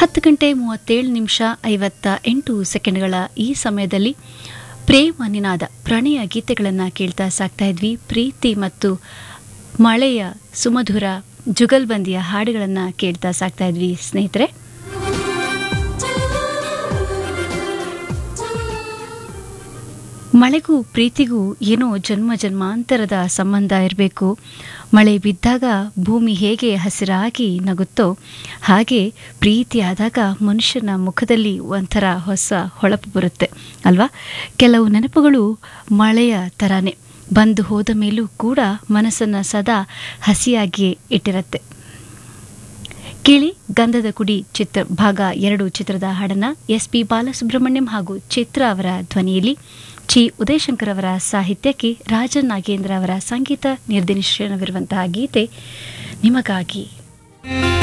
ಹತ್ತು ಗಂಟೆ ಮೂವತ್ತೇಳು ನಿಮಿಷ ಐವತ್ತ ಎಂಟು ಸೆಕೆಂಡ್ಗಳ ಈ ಸಮಯದಲ್ಲಿ ಪ್ರೇಮ ನಿನಾದ ಪ್ರಣಯ ಗೀತೆಗಳನ್ನು ಕೇಳ್ತಾ ಸಾಕ್ತಾ ಇದ್ವಿ ಪ್ರೀತಿ ಮತ್ತು ಮಳೆಯ ಸುಮಧುರ ಜುಗಲ್ಬಂದಿಯ ಹಾಡುಗಳನ್ನು ಕೇಳ್ತಾ ಸಾಕ್ತಾ ಇದ್ವಿ ಸ್ನೇಹಿತರೆ ಮಳೆಗೂ ಪ್ರೀತಿಗೂ ಏನೋ ಜನ್ಮ ಜನ್ಮಾಂತರದ ಸಂಬಂಧ ಇರಬೇಕು ಮಳೆ ಬಿದ್ದಾಗ ಭೂಮಿ ಹೇಗೆ ಹಸಿರಾಗಿ ನಗುತ್ತೋ ಹಾಗೆ ಪ್ರೀತಿ ಆದಾಗ ಮನುಷ್ಯನ ಮುಖದಲ್ಲಿ ಒಂಥರ ಹೊಸ ಹೊಳಪು ಬರುತ್ತೆ ಅಲ್ವಾ ಕೆಲವು ನೆನಪುಗಳು ಮಳೆಯ ಥರನೇ ಬಂದು ಹೋದ ಮೇಲೂ ಕೂಡ ಮನಸ್ಸನ್ನು ಸದಾ ಹಸಿಯಾಗಿಯೇ ಇಟ್ಟಿರುತ್ತೆ ಕೇಳಿ ಗಂಧದ ಕುಡಿ ಚಿತ್ರ ಭಾಗ ಎರಡು ಚಿತ್ರದ ಹಾಡನ್ನ ಎಸ್ ಪಿ ಬಾಲಸುಬ್ರಹ್ಮಣ್ಯಂ ಹಾಗೂ ಚಿತ್ರ ಅವರ ಧ್ವನಿಯಲ್ಲಿ ಚಿ ಉದಯಶಂಕರ್ ಅವರ ಸಾಹಿತ್ಯಕ್ಕೆ ರಾಜನ್ ನಾಗೇಂದ್ರ ಅವರ ಸಂಗೀತ ನಿರ್ದೇಶನವಿರುವಂತಹ ಗೀತೆ ನಿಮಗಾಗಿ